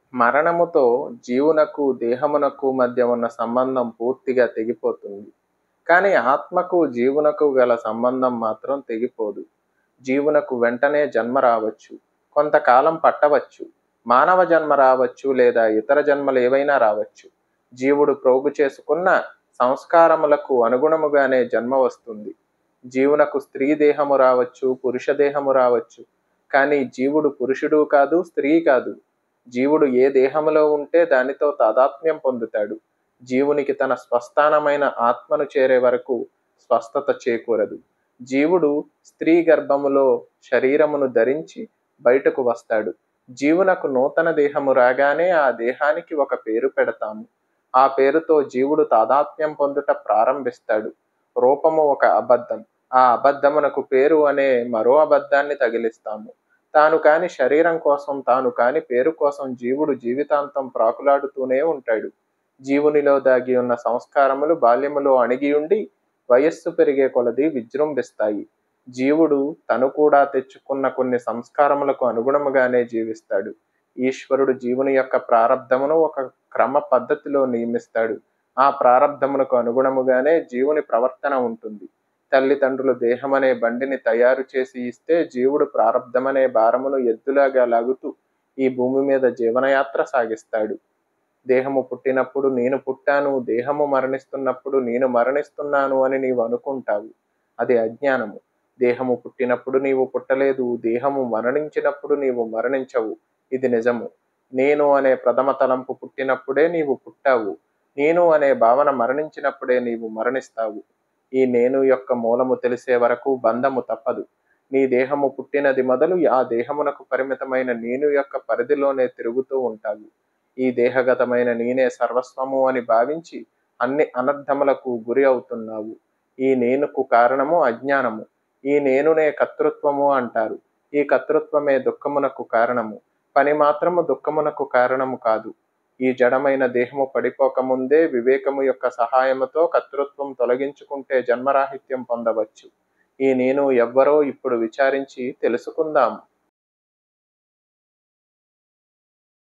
మరణముతో జీవునకు దేహమునకు మధ్య ఉన్న సంబంధం పూర్తిగా తెగిపోతుంది కానీ ఆత్మకు జీవునకు గల సంబంధం మాత్రం తెగిపోదు జీవునకు వెంటనే జన్మ రావచ్చు కొంతకాలం పట్టవచ్చు మానవ జన్మ రావచ్చు లేదా ఇతర జన్మలు ఏవైనా రావచ్చు జీవుడు ప్రోగు చేసుకున్న సంస్కారములకు అనుగుణముగానే జన్మ వస్తుంది జీవునకు స్త్రీ దేహము రావచ్చు పురుష దేహము రావచ్చు కానీ జీవుడు పురుషుడు కాదు స్త్రీ కాదు జీవుడు ఏ దేహములో ఉంటే దానితో తాదాత్మ్యం పొందుతాడు జీవునికి తన స్వస్థానమైన ఆత్మను చేరే వరకు స్వస్థత చేకూరదు జీవుడు స్త్రీ గర్భములో శరీరమును ధరించి బయటకు వస్తాడు జీవునకు నూతన దేహము రాగానే ఆ దేహానికి ఒక పేరు పెడతాము ఆ పేరుతో జీవుడు తాదాత్మ్యం పొందుట ప్రారంభిస్తాడు రూపము ఒక అబద్ధం ఆ అబద్ధమునకు పేరు అనే మరో అబద్ధాన్ని తగిలిస్తాము తాను కాని శరీరం కోసం తాను కాని పేరు కోసం జీవుడు జీవితాంతం ప్రాకులాడుతూనే ఉంటాడు జీవునిలో దాగి ఉన్న సంస్కారములు బాల్యములో అణిగియుండి వయస్సు పెరిగే కొలది విజృంభిస్తాయి జీవుడు తను కూడా తెచ్చుకున్న కొన్ని సంస్కారములకు అనుగుణముగానే జీవిస్తాడు ఈశ్వరుడు జీవుని యొక్క ప్రారంధమును ఒక క్రమ పద్ధతిలో నియమిస్తాడు ఆ ప్రారంధమునకు అనుగుణముగానే జీవుని ప్రవర్తన ఉంటుంది తల్లిదండ్రులు దేహమనే బండిని తయారు చేసి ఇస్తే జీవుడు ప్రారంధమనే భారమును ఎద్దులాగా లాగుతూ ఈ భూమి మీద జీవనయాత్ర సాగిస్తాడు దేహము పుట్టినప్పుడు నేను పుట్టాను దేహము మరణిస్తున్నప్పుడు నేను మరణిస్తున్నాను అని నీవు అనుకుంటావు అది అజ్ఞానము దేహము పుట్టినప్పుడు నీవు పుట్టలేదు దేహము మరణించినప్పుడు నీవు మరణించవు ఇది నిజము నేను అనే ప్రథమ తలంపు పుట్టినప్పుడే నీవు పుట్టావు నేను అనే భావన మరణించినప్పుడే నీవు మరణిస్తావు ఈ నేను యొక్క మూలము తెలిసే వరకు బంధము తప్పదు నీ దేహము పుట్టినది మొదలు ఆ దేహమునకు పరిమితమైన నేను యొక్క పరిధిలోనే తిరుగుతూ ఉంటావు ఈ దేహగతమైన నేనే సర్వస్వము అని భావించి అన్ని అనర్థములకు గురి అవుతున్నావు ఈ నేనుకు కారణము అజ్ఞానము ఈ నేనునే కర్తృత్వము అంటారు ఈ కర్తృత్వమే దుఃఖమునకు కారణము పని మాత్రము దుఃఖమునకు కారణము కాదు ఈ జడమైన దేహము పడిపోకముందే వివేకము యొక్క సహాయముతో కర్తృత్వం తొలగించుకుంటే జన్మరాహిత్యం పొందవచ్చు ఈ నేను ఎవ్వరో ఇప్పుడు విచారించి తెలుసుకుందాము